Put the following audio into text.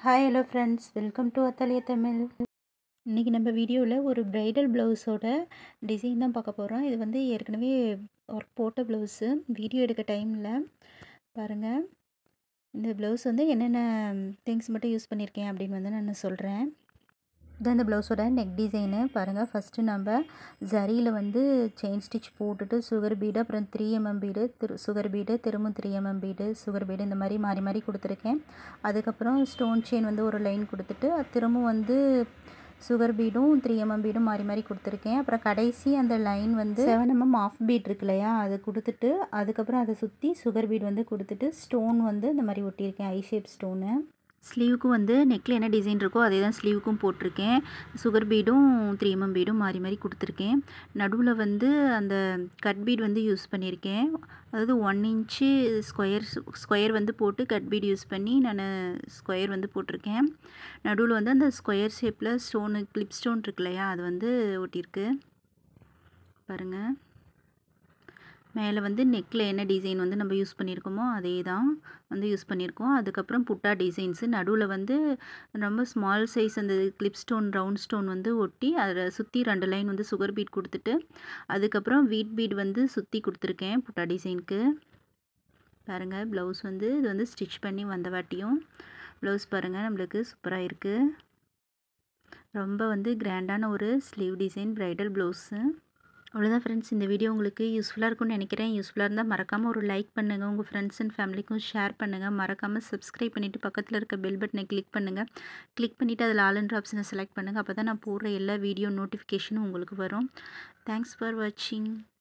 hi hello friends welcome to அத்தலிய தமிழ் இன்றைக்கி நம்ம வீடியோவில் ஒரு ப்ரைடல் ப்ளவுஸோட டிசைன் தான் பார்க்க போகிறோம் இது வந்து ஏற்கனவே ஒர்க் போட்ட ப்ளவுஸு வீடியோ எடுக்க டைமில் பாருங்கள் இந்த ப்ளவுஸ் வந்து என்னென்ன திங்ஸ் மட்டும் யூஸ் பண்ணியிருக்கேன் அப்படின்னு வந்து நான் சொல்கிறேன் இதான் இந்த ப்ளவுஸோட நெக் டிசைனு பாருங்கள் ஃபஸ்ட்டு நம்ம ஜரியில் வந்து செயின் ஸ்டிச் போட்டுட்டு சுகர் பீடு அப்புறம் த்ரீ எம்எம் பீடு திரு சுகர் பீடு திரும்ப three mm bead sugar bead இந்த மாதிரி மாறி மாறி கொடுத்துருக்கேன் அதுக்கப்புறம் ஸ்டோன் செயின் வந்து ஒரு லைன் கொடுத்துட்டு திரும்ப வந்து சுகர் பீடும் த்ரீ எம்எம் பீடும் மாறி மாறி கொடுத்துருக்கேன் அப்புறம் கடைசி அந்த லைன் வந்து செவன் எம்எம் ஆஃப் பீட் இருக்கு இல்லையா அது கொடுத்துட்டு அதுக்கப்புறம் அதை சுற்றி சுகர் பீட் வந்து கொடுத்துட்டு ஸ்டோன் வந்து இந்த மாதிரி ஒட்டியிருக்கேன் ஐ ஷேப் ஸ்டோனு ஸ்லீவுக்கும் வந்து நெக்கில் என்ன டிசைன் இருக்கோ அதே தான் ஸ்லீவுக்கும் போட்டிருக்கேன் சுகர் பீடும் த்ரீ எம்எம் பீடும் மாறி மாறி கொடுத்துருக்கேன் நடுவில் வந்து அந்த கட் பீட் வந்து யூஸ் பண்ணியிருக்கேன் அதாவது ஒன் இன்ச்சு ஸ்கொயர் ஸ்கொயர் வந்து போட்டு கட் பீட் யூஸ் பண்ணி நான் ஸ்கொயர் வந்து போட்டிருக்கேன் நடுவில் வந்து அந்த ஸ்கொயர் ஷேப்பில் ஸ்டோனு கிளிப் ஸ்டோன் இருக்கு இல்லையா அது வந்து ஒட்டியிருக்கு பாருங்கள் மேலே வந்து நெக்கில் என்ன டிசைன் வந்து நம்ம யூஸ் பண்ணியிருக்கோமோ அதே தான் வந்து யூஸ் பண்ணியிருக்கோம் அதுக்கப்புறம் புட்டா டிசைன்ஸு நடுவில் வந்து ரொம்ப ஸ்மால் சைஸ் அந்த கிளிப் ஸ்டோன் ரவுண்ட் ஸ்டோன் வந்து ஒட்டி அதை சுற்றி ரெண்டு லைன் வந்து சுகர் பீட் கொடுத்துட்டு அதுக்கப்புறம் வீட் பீட் வந்து சுற்றி கொடுத்துருக்கேன் புட்டா டிசைனுக்கு பாருங்கள் ப்ளவுஸ் வந்து இது வந்து ஸ்டிச் பண்ணி வந்த வாட்டியும் ப்ளவுஸ் பாருங்கள் நம்மளுக்கு சூப்பராக இருக்குது ரொம்ப வந்து கிராண்டான ஒரு ஸ்லீவ் டிசைன் ப்ரைடல் ப்ளவுஸு அவ்வளோதான் ஃப்ரெண்ட்ஸ் இந்த வீடியோ உங்களுக்கு யூஸ்ஃபுல்லாக இருக்கும்னு நினைக்கிறேன் யூஸ்ஃபுல்லாக இருந்தால் மறக்காமல் ஒரு லைக் பண்ணுங்கள் உங்கள் ஃப்ரெண்ட்ஸ் அண்ட் ஃபேமிலிக்கும் ஷேர் பண்ணுங்கள் மறக்காமல் சப்ஸ்கிரைப் பண்ணிவிட்டு பக்கத்தில் இருக்க பெல் பட்டனை கிளிக் பண்ணுங்கள் கிளிக் பண்ணிவிட்டு அதில் ஆல் ஆப்ஷனை செலக்ட் பண்ணுங்கள் அப்போ தான் நான் போடுற எல்லா வீடியோ நோட்டிஃபிகேஷனும் உங்களுக்கு வரும் தேங்க்ஸ் ஃபார் வாட்சிங்